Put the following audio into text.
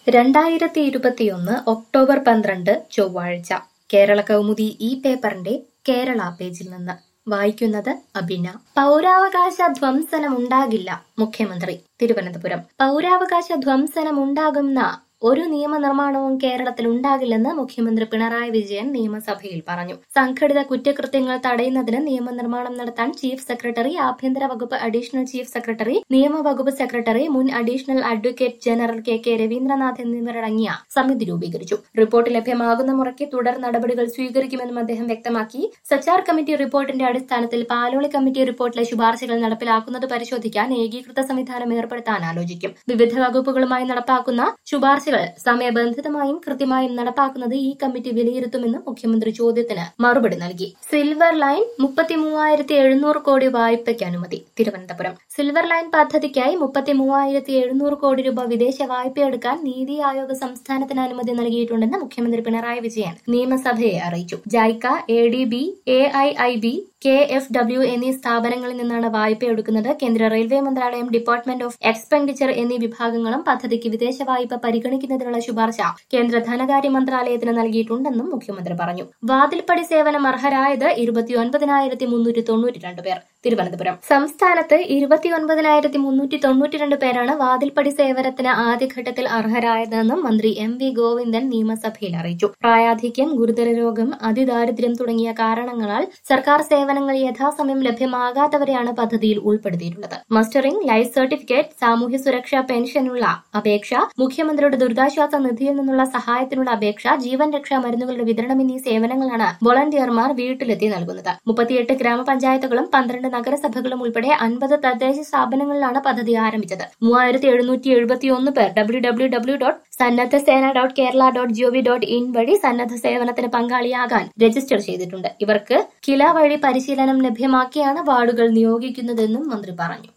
രണ്ടായിരത്തി ഇരുപത്തിയൊന്ന് ഒക്ടോബർ പന്ത്രണ്ട് ചൊവ്വാഴ്ച കേരള കൗമുദി ഈ പേപ്പറിന്റെ കേരള പേജിൽ നിന്ന് വായിക്കുന്നത് അബിന പൗരാവകാശ ധ്വംസനമുണ്ടാകില്ല മുഖ്യമന്ത്രി തിരുവനന്തപുരം പൗരാവകാശ ധ്വംസനമുണ്ടാകുന്ന ഒരു നിയമനിർമ്മാണവും കേരളത്തിൽ ഉണ്ടാകില്ലെന്ന് മുഖ്യമന്ത്രി പിണറായി വിജയൻ നിയമസഭയിൽ പറഞ്ഞു സംഘടിത കുറ്റകൃത്യങ്ങൾ തടയുന്നതിന് നിയമനിർമ്മാണം നടത്താൻ ചീഫ് സെക്രട്ടറി ആഭ്യന്തര വകുപ്പ് അഡീഷണൽ ചീഫ് സെക്രട്ടറി നിയമവകുപ്പ് സെക്രട്ടറി മുൻ additional advocate general K K Raveendranath എന്നിവരടങ്ങിയ സമിതി രൂപീകരിച്ചു റിപ്പോർട്ട് ലഭ്യമാകുന്ന മുറയ്ക്ക് തുടർ നടപടികൾ സ്വീകരിക്കുമെന്നും അദ്ദേഹം വ്യക്തമാക്കി സച്ചാർ കമ്മിറ്റി റിപ്പോർട്ടിന്റെ അടിസ്ഥാനത്തിൽ പാലോളി കമ്മിറ്റി റിപ്പോർട്ടിലെ ശുപാർശകൾ നടപ്പിലാക്കുന്നത് പരിശോധിക്കാൻ ഏകീകൃത സംവിധാനം ഏർപ്പെടുത്താൻ ആലോചിക്കും വിവിധ വകുപ്പുകളുമായി നടപ്പാക്കുന്ന ശുപാർശകൾ സമയബന്ധിതമായും കൃത്യമായും നടപ്പാക്കുന്നത് ഈ കമ്മിറ്റി വിലയിരുത്തുമെന്നും മുഖ്യമന്ത്രി ചോദ്യത്തിന് മറുപടി നൽകി സിൽവർ ലൈൻ മുപ്പത്തി മൂവായിരത്തി എഴുന്നൂറ് കോടി വായ്പയ്ക്ക് അനുമതി തിരുവനന്തപുരം സിൽവർ ലൈൻ പദ്ധതിക്കായി മുപ്പത്തി മൂവായിരത്തി എഴുന്നൂറ് കോടി രൂപ വിദേശ വായ്പയെടുക്കാൻ നീതി ആയോഗ് സംസ്ഥാനത്തിന് അനുമതി നൽകിയിട്ടുണ്ടെന്ന് മുഖ്യമന്ത്രി പിണറായി വിജയൻ നിയമസഭയെ അറിയിച്ചു JICA A D B A I I B K F W എന്നീ സ്ഥാപനങ്ങളിൽ നിന്നാണ് വായ്പയെടുക്കുന്നത് കേന്ദ്ര റെയിൽവേ മന്ത്രാലയം ഡിപ്പാർട്ട്മെന്റ് ഓഫ് എക്സ്പെൻഡിച്ചർ എന്നീ വിഭാഗങ്ങളും പദ്ധതിക്ക് വിദേശ വായ്പ പരിഗണിക്കുന്നതിനുള്ള ശുപാർശ കേന്ദ്ര ധനകാര്യ മന്ത്രാലയത്തിന് നൽകിയിട്ടുണ്ടെന്നും മുഖ്യമന്ത്രി പറഞ്ഞു വാതിൽപ്പടി സേവനം അർഹരായത് ഇരുപത്തിയൊൻപതിനായിരത്തി മുന്നൂറ്റി തൊണ്ണൂറ്റി രണ്ട് പേർ തിരുവനന്തപുരം സംസ്ഥാനത്ത് ഇരുപത്തിയൊൻപതിനായിരത്തി മുന്നൂറ്റി തൊണ്ണൂറ്റിരണ്ട് പേരാണ് വാതിൽപ്പടി സേവനത്തിന് ആദ്യഘട്ടത്തിൽ അർഹരായതെന്നും മന്ത്രി എം വി ഗോവിന്ദൻ നിയമസഭയിൽ അറിയിച്ചു പ്രായാധിക്യം ഗുരുതര രോഗം അതിദാരിദ്ര്യം തുടങ്ങിയ കാരണങ്ങളാൽ സർക്കാർ സേവനങ്ങൾ യഥാസമയം ലഭ്യമാകാത്തവരെയാണ് പദ്ധതിയിൽ ഉൾപ്പെടുത്തിയിട്ടുള്ളത് മസ്റ്ററിംഗ് ലൈഫ് സർട്ടിഫിക്കറ്റ് സാമൂഹ്യ സുരക്ഷാ പെൻഷനുള്ള അപേക്ഷ മുഖ്യമന്ത്രിയുടെ ദുരിതാശ്വാസ നിധിയിൽ നിന്നുള്ള സഹായത്തിനുള്ള അപേക്ഷ ജീവൻ രക്ഷാ മരുന്നുകളുടെ വിതരണം എന്നീ സേവനങ്ങളാണ് വോളണ്ടിയർമാർ വീട്ടിലെത്തി നൽകുന്നത് മുപ്പത്തിയെട്ട് ഗ്രാമപഞ്ചായത്തുകളും പന്ത്രണ്ട് നഗരസഭകളും ഉൾപ്പെടെ അൻപത് തദ്ദേശ സ്ഥാപനങ്ങളിലാണ് പദ്ധതി ആരംഭിച്ചത് മൂവായിരത്തി എഴുന്നൂറ്റി എഴുപത്തിയൊന്ന് പേർ ഡബ്ല്യൂ ഡബ്ല്യൂ ഡബ്ല്യൂ ഡോട്ട് സന്നദ്ധ സേന dot Kerala dot G O V dot in വഴി സന്നദ്ധ സേവനത്തിന് പങ്കാളിയാകാൻ രജിസ്റ്റർ ചെയ്തിട്ടുണ്ട് ഇവർക്ക് കില വഴി പരിശീലനം ലഭ്യമാക്കിയാണ് വാർഡുകൾ നിയോഗിക്കുന്നതെന്നും മന്ത്രി പറഞ്ഞു